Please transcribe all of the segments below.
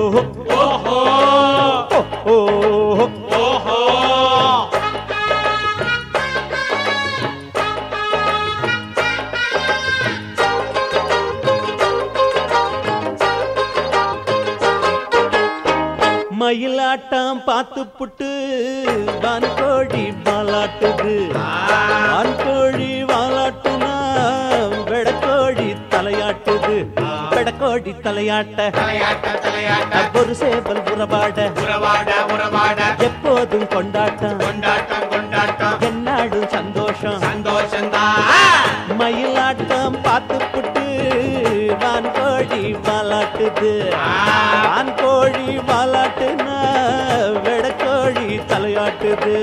ஓஹோ ஓ ஓஹோ மயிலாட்டம் பார்த்து புட்டு வான்கோழி வாலாட்டுது வான்கோழி வாலாட்டுனா வெடக்கோழி தலையாட்டுது வெடக்கோழி தலையாட்ட தலையாட்ட தலையாட்ட ஒரு சேவல் உறவாட உறவாட உறவாட எப்போதும் கொண்டாட்டம் கொண்டாட்டம் கொண்டாட்டம் என்னாடும் சந்தோஷம் சந்தோஷம்தான் மயிலாட்டம் பார்த்து புட்டு வான்கோழி வாலாட்டுது வான்கோழி வாலாட்டுனா வெடக்கோழி தலையாட்டுது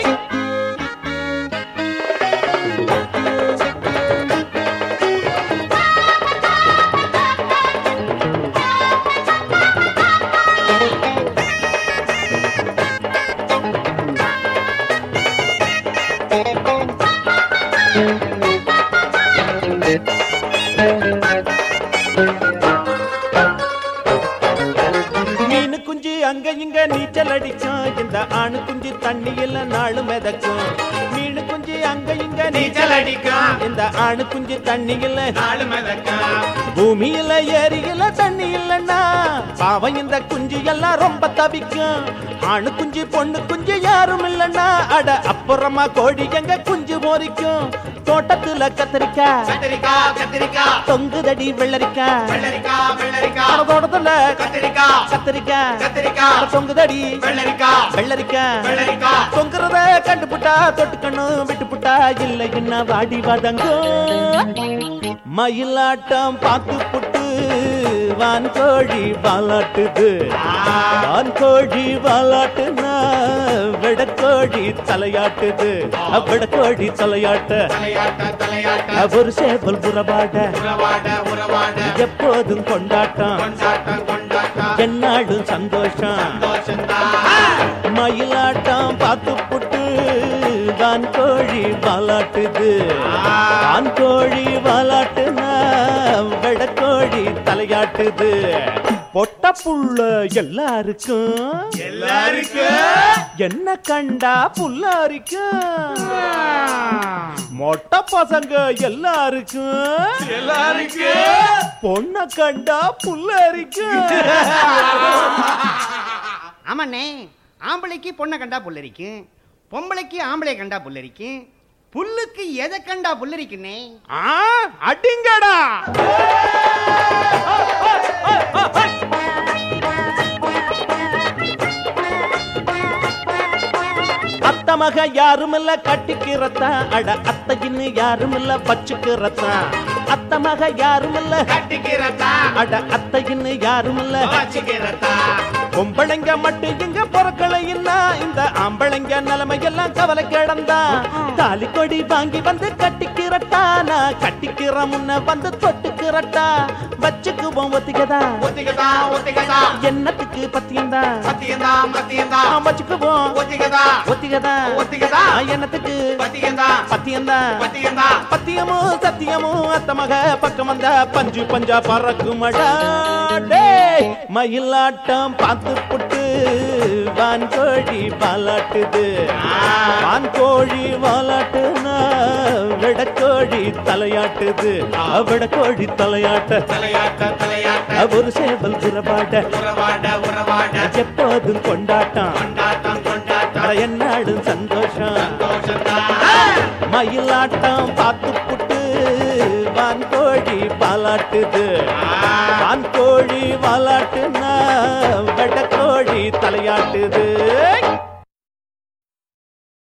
மீனு குஞ்சு அங்க இங்க நீச்சல் அடிக்கும் இந்த ஆணு குஞ்சு தண்ணியில நாலு மிதக்கும் மீனு குஞ்சு அங்க இங்க நீச்சல் அடிக்கும் இந்த ஆணு குஞ்சு தண்ணியில நாலு மிதக்கும் பூமியில ஏரியில தண்ணி இல்லைன்னா பாவம் இந்த குஞ்சு எல்லாம் ரொம்ப தவிக்கும் ஆணு குஞ்சு பொண்ணு குஞ்சு யாரும் இல்லைன்னா அட அப்புறமா கோழி எங்க குஞ்சு மோரிக்கும் தோட்டத்துல கத்திரிக்காய் கத்திரிக்காய் கத்திரிக்காய் தொங்குதடி வெள்ளரிக்காய் வெள்ளரிக்காய் வெள்ளரிக்காய் அட தோட்டத்துல கத்திரிக்காய் கத்திரிக்காய் கத்திரிக்காய் அட தொங்குதடி வெள்ளரிக்காய் வெள்ளரிக்காய் வெள்ளரிக்காய் தொங்குறத கண்டுபுட்டா தொட்டுக்கணும் விட்டுப்புட்டா இல்லை என்ன வாடி வதங்கோ மயிலாட்டம் பார்த்து புட்டு வான்கோழி வாலாட்டுது வான்கோழி வாலாட்டுனா விடக்கோழி தலையாட்டுது விடக்கோழி தலையாட்ட தலையாட்ட தலையாட்ட ஒரு சேவல் புறவாட உறவாட உறவாட எப்போதும் கொண்டாட்டம் கொண்டாட்டம் கொண்டாட்டம் என்னாடும் சந்தோஷம் சந்தோஷம்தான் மயிலாட்டம் பார்த்து புட்டு வான்கோழி வாலாட்டுது வான்கோழி வாலாட்டுனா வெடக்கோழி தலையாட்டுது பொட்ட புள்ள எல்லாருக்கும் எல்லாருக்கும் என்ன கண்டா புல்லாரிக்கும் மொட்டை பசங்க எல்லாருக்கும் எல்லாருக்கும் பொண்ண கண்டா புல்லாரிக்கும் ஆமாண்ணே ஆம்பளைக்கு பொண்ணை கண்டா புல்லரிக்கும் பொம்பளைக்கு ஆம்பளை கண்டா புல்லரிக்கும் புல்லுக்கு எதை கண்டா புல்லரிக்குண்ணே ஆ, அடிங்கடா அத்த மக யாருமில்ல கட்டிக்கிறதா அட அத்தையின்னு யாருமில்ல பச்சுக்கிறதா அத்த மக யாருமில்ல கட்டிக்கிறதா அட அத்தையின்னு யாருமில்ல வச்சுக்கிறதா பொம்பளைங்க மட்டும் இங்க பொறக்கலைன்னா இந்த ஆம்பளைங்க நிலைமையெல்லாம் கவலை கிடந்தா தாலி கொடி வாங்கி வந்து கட்டிக்கிறட்டா நான் கட்டிக்கிற முன்ன வந்து தொட்டுக்கிறட்டா வச்சுக்குவோம் ஒத்திக்கதா ஒத்திக்கதா ஒத்திக்கதா என்னத்துக்கு பத்தியந்தா சத்தியந்தா மத்தியந்தா வச்சுக்குவோம் ஒத்திக்கதா ஒத்திக்கதா ஒத்திக்கதா என்னத்துக்கு பத்தியந்தா பத்தியந்தா பத்தியந்தா பத்தியமும் சத்தியமும் அத்த மக பக்கம் வந்தா பஞ்சு பஞ்சா பறக்குமடா டேய் மயிலாட்டம் பார்த்து புட்டு வான்கோழி வாலாட்டுது வான்கோழி வாலாட்டுனா விடக்கோழி தலையாட்டுது விடக்கோழி தலையாட்ட தலையாட்ட தலையாட்ட ஒரு சேவல் புறப்பாட்ட உறவாட உறவாட எப்போதும் கொண்டாட்டம் கொண்டாட்டம் கொண்டாட்டம் அட என்னாடும் சந்தோஷம் சந்தோஷம்தான் மயிலாட்டம் பார்த்து புட்டு வான்கோழி பாலாட்டுது வான்கோழி வாலாட்டுனா வெடக்கோழி தலையாட்டுது